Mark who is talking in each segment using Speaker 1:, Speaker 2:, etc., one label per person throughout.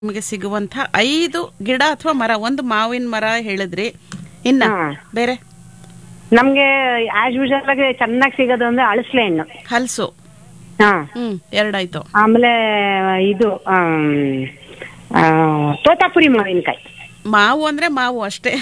Speaker 1: ನಿಮಗೆ ಸಿಗುವಂತ ಐದು ಗಿಡ ಅಥವಾ ಮರ ಒಂದು ಮಾವಿನ ಮರ ಹೇಳಿದ್ರಿ ಇನ್ನ
Speaker 2: ಹಾ.
Speaker 1: ಬೇರೆ
Speaker 2: ನಮ್ಗೆ ಆಸ್ ಯೂಶಲ್ ಆಗಿ ಚೆನ್ನಾಗಿ ಸಿಗೋದು ಅಂದ್ರೆ ಅಳಸ್ಲೆ ಹಣ್ಣು
Speaker 1: ಹಲ್ಸು
Speaker 2: ಹಾ
Speaker 1: ಹ್ಮ್ ಎರಡಾಯ್ತು
Speaker 2: ಆಮೇಲೆ ಇದು ಆಮ್, ಆ, ತೋತಾಪುರಿ ಮಾವಿನಕಾಯಿ
Speaker 1: ಮಾವು ಅಂದ್ರೆ ಮಾವು ಅಷ್ಟೇ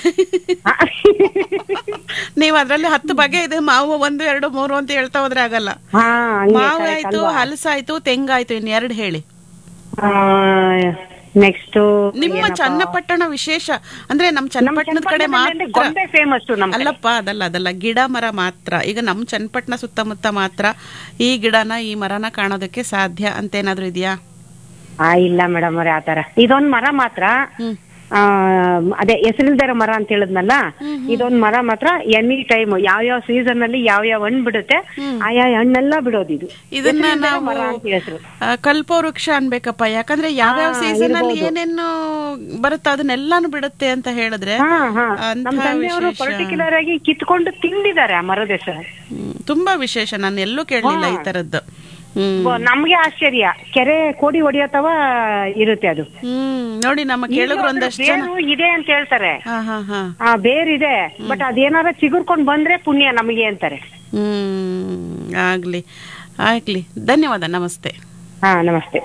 Speaker 1: ನೀವು ಅದ್ರಲ್ಲಿ ಹತ್ತು ಬಗೆ ಇದೆ ಮಾವು ಒಂದು ಎರಡು ಮೂರು ಅಂತ ಹೇಳ್ತಾ ಹೋದ್ರೆ ಆಗಲ್ಲ
Speaker 2: ಹಾ ಹಂಗೆ
Speaker 1: ಮಾವು
Speaker 2: correct
Speaker 1: ಆಯ್ತು
Speaker 2: ಅಲ್ವಾ?
Speaker 1: ಹಲಸಾಯ್ತು ತೆಂಗಾಯ್ತು ಇನ್ ಎರಡು ಹೇಳಿ
Speaker 2: ಆ, ನೆಕ್ಸ್ಟ್
Speaker 1: ನಿಮ್ಮ ಚನ್ನಪಟ್ಟಣ ವಿಶೇಷ ಅಂದ್ರೆ ನಮ್ ಚನ್ನಪಟ್ಟಣದ ಕಡೆ ಮಾತ್ರ
Speaker 2: ಗೊಂಬೆ ಫೇಮಸ್ ನಮ್ ಕಡೆ.
Speaker 1: ಅಲ್ಲಪ್ಪ ಅದಲ್ಲ ಅದಲ್ಲ ಗಿಡ ಮರ ಮಾತ್ರ ಈಗ ನಮ್ ಚನ್ನಪಟ್ಟಣ ಸುತ್ತಮುತ್ತ ಮಾತ್ರ ಈ ಗಿಡನ ಈ ಮರನ ಕಾಣೋದಕ್ಕೆ ಸಾಧ್ಯ ಅಂತ ಏನಾದ್ರು ಇದೆಯಾ
Speaker 2: ಆ ಇಲ್ಲ ಮೇಡಮ್ ಅವ್ರೆ ಆತರ ಇದೊಂದ್ ಮರ ಮಾತ್ರ
Speaker 1: ಹ್ಮ್
Speaker 2: ಆ, ಅದೇ ಹೆಸರಿಲ್ದಿರೋ ಮರ ಅಂತ ಹೇಳಿದ್ನಲ್ಲ ಇದೊಂದ್ ಮರ ಮಾತ್ರ ಎನಿ ಟೈಮ್ ಯಾವ ಯಾವ ಸೀಸನ್ ಅಲ್ಲಿ ಯಾವ ಯಾವ ಹಣ್ಣು ಬಿಡುತ್ತೆ ಆಯಾ ಹಣ್ಣೆಲ್ಲ ಬಿಡೋದು ಇದು
Speaker 1: ಇದನ್ನ
Speaker 2: ಹೆಸರಿಲ್ದಿರೋ
Speaker 1: ನಾವು
Speaker 2: ಮರ ಅಂತ ಹೆಸರು
Speaker 1: ಆ, ಕಲ್ಪವೃಕ್ಷ ಅನ್ಬೇಕಪ್ಪ ಯಾಕಂದ್ರೆ ಯಾವ್ಯಾವ
Speaker 2: ಹಾ,
Speaker 1: ಸೀಸನ್ ಅಲ್ಲಿ
Speaker 2: ಇರ್ಬೋದು.
Speaker 1: ಏನೇನು ಬರುತ್ತೋ ಅದನ್ನೆಲ್ಲಾನು ಬಿಡುತ್ತೆ ಅಂತ ಹೇಳಿದ್ರೆ
Speaker 2: ಹಾ ಹಾ
Speaker 1: ಅಂಥ
Speaker 2: ನಮ್ ತಂದೆಯವರು
Speaker 1: ವಿಶೇಷ.
Speaker 2: ಪರ್ಟಿಕ್ಯುಲರ್ ಆಗಿ ಕಿತ್ಕೊಂಡು ತಿಂದಿದ್ದಾರೆ ಆ ಮರದ ಹೆಸರು
Speaker 1: ಹ್ಮ್, ತುಂಬಾ ವಿಶೇಷ ನಾನು ಎಲ್ಲೂ ಕೇಳಲಿಲ್ಲ ಈ ತರದ್ದು ಹ್ಮ್
Speaker 2: ಓ, ನಮ್ಗೆ ಆಶ್ಚರ್ಯ ಕೆರೆ ಕೋಡಿ ಹೊಡಿಯೋತವ ಇರುತ್ತೆ ಅದು
Speaker 1: ಹ್ಮ್ ನೋಡಿ ನಮ್ಮ ಕೇಳಿದ್ರು ಒಂದಷ್ಟು ಜನ
Speaker 2: ಬೇರು ಇದೆ ಅಂತ ಹೇಳ್ತಾರೆ
Speaker 1: ಹಾ ಹಾ ಹಾ
Speaker 2: ಆ ಬೇರಿದೆ ಬಟ್ ಅದೇನಾರ ಚಿಗುರ್ಕೊಂಡ್ ಬಂದ್ರೆ ಪುಣ್ಯ ನಮಗೆ ಅಂತಾರೆ
Speaker 1: ಹ್ಮ್ ಆಗ್ಲಿ ಆಗ್ಲಿ ಧನ್ಯವಾದ ನಮಸ್ತೆ
Speaker 2: ಹಾ ನಮಸ್ತೆ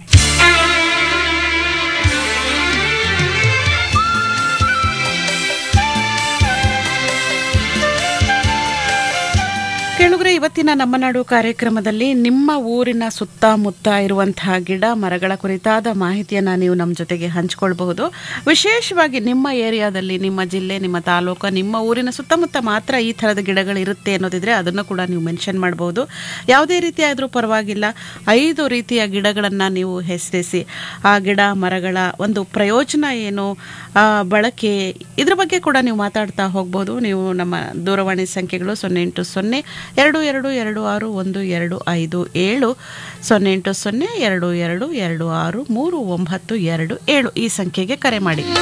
Speaker 1: ಕೇಳುಗ್ರೆ ಇವತ್ತಿನ ನಮ್ಮ ನಾಡು ಕಾರ್ಯಕ್ರಮದಲ್ಲಿ ನಿಮ್ಮ ಊರಿನ ಸುತ್ತಮುತ್ತ ಇರುವಂತಹ ಗಿಡ ಮರಗಳ ಕುರಿತಾದ ಮಾಹಿತಿಯನ್ನ ನೀವು ನಮ್ಮ ಜೊತೆಗೆ ಹಂಚ್ಕೊಳ್ಬಹುದು ವಿಶೇಷವಾಗಿ ನಿಮ್ಮ ಏರಿಯಾದಲ್ಲಿ ನಿಮ್ಮ ಜಿಲ್ಲೆ ನಿಮ್ಮ ತಾಲೂಕು ನಿಮ್ಮ ಊರಿನ ಸುತ್ತಮುತ್ತ ಮಾತ್ರ ಈ ಥರದ ಗಿಡಗಳು ಇರುತ್ತೆ ಅನ್ನೋದಿದ್ರೆ ಅದನ್ನು ಕೂಡ ನೀವು ಮೆನ್ಷನ್ ಮಾಡಬಹುದು ಯಾವುದೇ ರೀತಿ ಆದರೂ ಪರವಾಗಿಲ್ಲ ಐದು ರೀತಿಯ ಗಿಡಗಳನ್ನು ನೀವು ಹೆಸರಿಸಿ ಆ ಗಿಡ ಮರಗಳ ಒಂದು ಪ್ರಯೋಜನ ಏನು ಆ, ಬಳಕೆ ಇದ್ರ ಬಗ್ಗೆ ಕೂಡ ನೀವು ಮಾತಾಡ್ತಾ ಹೋಗ್ಬೋದು ನೀವು ನಮ್ಮ ದೂರವಾಣಿ ಸಂಖ್ಯೆಗಳು ಸೊನ್ನೆ ಎಂಟು ಸೊನ್ನೆ ಎರಡು ಎರಡು ಎರಡು ಆರು ಒಂದು ಎರಡು ಐದು ಏಳು ಸೊನ್ನೆ ಎಂಟು ಸೊನ್ನೆ ಎರಡು ಎರಡು ಎರಡು ಆರು ಮೂರು ಒಂಬತ್ತು ಎರಡು ಏಳು ಈ ಸಂಖ್ಯೆಗೆ ಕರೆ ಮಾಡಿ